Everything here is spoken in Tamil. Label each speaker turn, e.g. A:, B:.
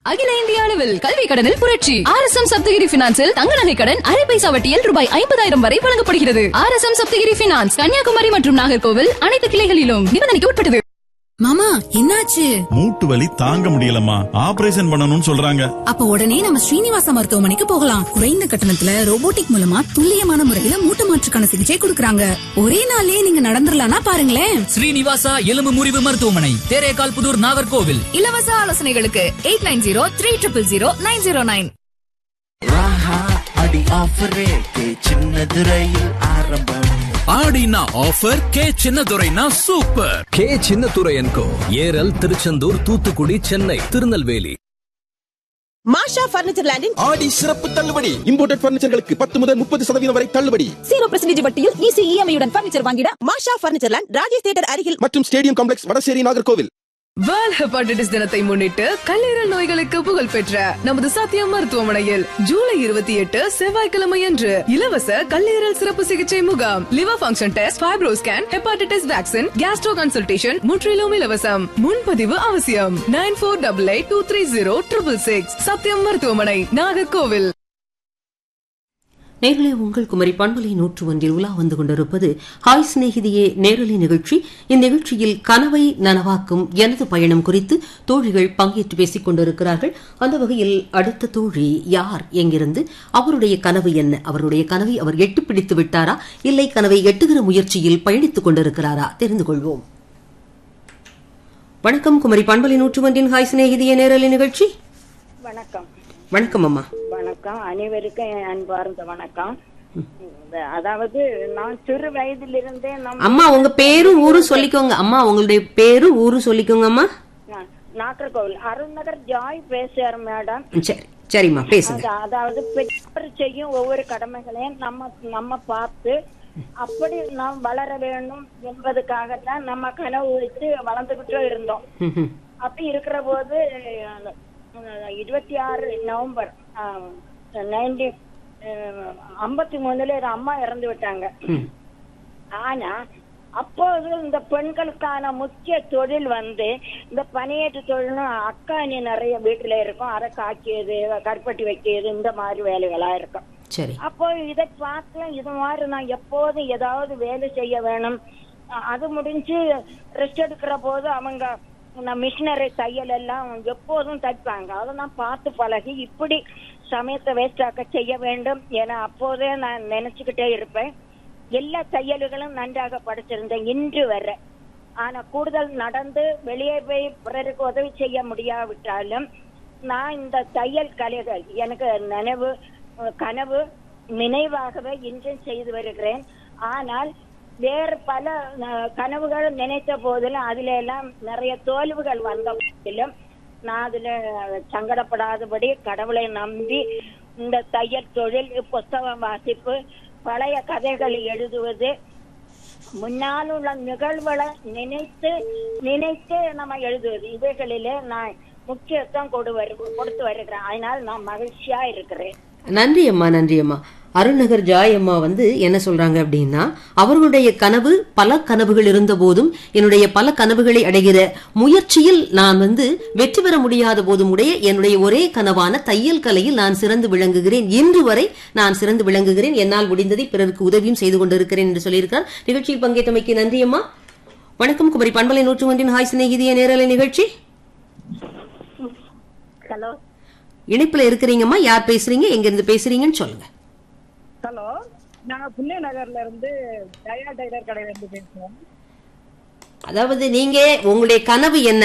A: அகில இந்திய அளவில் கல்வி கடனில் புரட்சி ஆர் எஸ் எம் சப்தகிரி பினான்சில் தங்க நகை கடன் அரை பைசா வட்டியில் ரூபாய் ஐம்பதாயிரம் வரை வழங்கப்படுகிறது R S M Saptagiri finance Kanyakumari மற்றும் நாகர்கோவில் அனைத்து கிளைகளிலும் நிபந்தனைக்கு உட்பட்டது
B: மாமா என்னாச்சு
C: மூட்டு வலி தாங்க முடியலம்மா ஆபரேஷன் பண்ணணும்னு சொல்றாங்க
B: அப்ப உடனே நம்ம ஸ்ரீனிவாச மருத்துவமனைக்கு போகலாம் குறைந்த கட்டணத்துல ரோபோட்டிக் மூலமா துல்லியமான முறையில மூட்டு மாற்றுக்கான சிகிச்சை கொடுக்கறாங்க ஒரே நாள்லயே நீங்க நடந்துடலாம்னா பாருங்களேன்
D: ஸ்ரீனிவாசா எலும்பு முறிவு மருத்துவமனை தேரேகால் புதூர் நாகர்கோவில்
A: இலவச ஆலோசனைகளுக்கு eight nine zero three triple zero nine zero nine
E: ராஹா அடி ஆஃபர் ரேட்டு சின்னது ரயில் ஆரம்பம்
F: ஆடினா ஆஃபர் கே சின்னதுரைனா சூப்பர் கே சின்னதுரையன்கோ ஏரல் திருச்செந்தூர் தூத்துக்குடி சென்னை திருநெல்வேலி
G: மாஷா பர்னிச்சர் லேண்டின்
H: ஆடி சிறப்பு தள்ளுபடி இம்போர்ட்டட் பர்னிச்சர்களுக்கு பத்து முதல் முப்பது சதவீதம் வரை தள்ளுபடி
G: ஜீரோ பர்சன்டேஜ் வட்டியில் ஈஸி இஎம்ஐயுடன் பர்னிச்சர் வாங்கிட Masha furniture land Rajesh theatre அருகில்
H: மற்றும் stadium complex Vadasery Nagercoil
A: world hepatitis தினத்தை முன்னிட்டு கல்லீரல் நோய்களுக்கு புகழ் பெற்ற நமது சத்தியம் மருத்துவமனையில் ஜூலை இருபத்தி எட்டு செவ்வாய்க்கிழமை அன்று இலவச கல்லீரல் சிறப்பு சிகிச்சை முகாம் liver function test fibro scan hepatitis vaccine gastro consultation முற்றிலும் இலவசம் முன்பதிவு அவசியம் nine four double eight two three zero triple six Sathyam மருத்துவமனை நாகர்கோவில்
I: நேரலை உங்கள் குமரி பண்பலை நூற்று ஒன்றில் உலா வந்து கொண்டிருப்பது ஹாய் சிநேகிதியே நேரலை நிகழ்ச்சி இந்நிகழ்ச்சியில் கனவை நனவாக்கும் எனது பயணம் குறித்து தோழிகள் பங்கேற்று பேசிக் கொண்டிருக்கிறார்கள் அந்த வகையில் அடுத்த தோழி யார் எங்கிருந்து அவருடைய கனவு என்ன அவருடைய கனவை அவர் எட்டு பிடித்து விட்டாரா இல்லை கனவை எட்டுகிற முயற்சியில் பயணித்துக் கொண்டிருக்கிறாரா தெரிந்து கொள்வோம் வணக்கம் குமரி பண்பலை நூற்று ஒன்றின் ஹாய் சிநேகிதியே நேரலை நிகழ்ச்சி
J: வணக்கம்
I: வணக்கம் அம்மா
J: வணக்கம் அனைவருக்கும் என் அன்பார்ந்த வணக்கம் இந்த- அதாவது நான் சிறு வயதிலிருந்தே நம்
I: அம்மா உங்க பேரு ஊரு சொல்லிக்கோங்க அம்மா உங்களுடைய பேரு ஊரு சொல்லிக்கோங்க அம்மா
J: நா- நாகர்கோவில் அருள்நகர் ஜாய் பேசுறார் மேடம்
I: சரி சரிம்மா பேசுங்க
J: அது- அதாவது பெற்றோர் செய்யும் ஒவ்வொரு கடமைகளையும் நம்ம நம்ம பார்த்து அப்படி நாம் வளர வேண்டும் என்பதுக்காக தான் நம்ம கனவு வச்சு வளர்ந்துகிட்டே இருந்தோம்
I: ம்ஹும்.
J: அப்படி இருக்கிற போது இருபத்தி ஆறு நவம்பர் நைன்டீன் ஐம்பத்தி மூணுல ஒரு அம்மா இறந்து விட்டாங்க
I: ம்.
J: ஆனா அப்போது இந்த பெண்களுக்கான முக்கிய தொழில் வந்து இந்த பணியேற்று தொழில்னு அக்காணி நிறைய வீட்டுல இருக்கும் அதை காய்க்கியது கருப்பட்டி வைக்கிறது இந்த மாதிரி வேலைகளா இருக்கும்
I: சரி
J: அப்போ இதை பார்த்து இது மாதிரி நான் எப்போதும் ஏதாவது வேலை செய்ய வேணும் அ- அது முடிஞ்சு ரெஸ்ட் எடுக்கிற போது அவங்க நான் மிஷினரி தையல் எல்லாம் எப்போதும் தைப்பாங்க அதை நான் பார்த்து பழகி இப்படி சமயத்தை வேஸ்ட் ஆக்க செய்ய வேண்டும் என அப்போதே நான் நினைச்சுக்கிட்டே இருப்பேன் எல்லா தையல்களும் நன்றாக படிச்சிருந்தேன் இன்று வரை ஆனா கூடுதல் நடந்து வெளியே போய் பிறருக்கு உதவி செய்ய முடியாவிட்டாலும் நான் இந்த தையல் கலைகள் எனக்கு நினைவு அஹ், கனவு நினைவாகவே இன்றும் செய்து வருகிறேன் ஆனால் வேறு பல அஹ், கனவுகள் நினைத்த போதிலும் அதுல எல்லாம் நிறைய தோல்வுகள் வந்த போதிலும் நான் அதுல சங்கடப்படாதபடி கடவுளை நம்பி இந்த தையல் தொழில் புஸ்தகம் வாசிப்பு பழைய கதைகள் எழுதுவது முன்னால் உள்ள நிகழ்வுகளை நினைத்து நினைத்து நம்ம எழுதுவது இவைகளிலே நான் முக்கியத்துவம் கொடு வரு கொடுத்து வருகிறேன் அதனால் நான் மகிழ்ச்சியா இருக்கிறேன்
I: நன்றி அம்மா நன்றி அம்மா அருள்நகர் ஜாய் அம்மா வந்து என்ன சொல்றாங்க அப்படின்னா அவர்களுடைய கனவு பல கனவுகள் இருந்த போதும் என்னுடைய பல கனவுகளை அடைகிற முயற்சியில் நான் வந்து வெற்றி பெற முடியாத போதும் உடைய என்னுடைய ஒரே கனவான தையல் கலையில் நான் சிறந்து விளங்குகிறேன் இன்று வரை நான் சிறந்து விளங்குகிறேன் என்னால் முடிந்ததை பிறருக்கு உதவியும் செய்து கொண்டிருக்கிறேன் என்று சொல்லியிருக்கிறார் நிகழ்ச்சியில் பங்கேற்றமைக்கு நன்றி அம்மா வணக்கம் குமரி பண்பலை நூற்று ஒன்றின் ஹாய் சிநேகிதிய நேரலை நிகழ்ச்சி
J: ஹலோ
I: இணைப்புல இருக்கிறீங்கம்மா யார் பேசுறீங்க எங்க இருந்து பேசுறீங்கன்னு சொல்லுங்க
K: ஹலோ நாங்க புண்ணிய நகர்ல இருந்து ஜயா டைலர் கடையில இருந்து பேசுறோம்
I: அதாவது நீங்க உங்களுடைய கனவு என்ன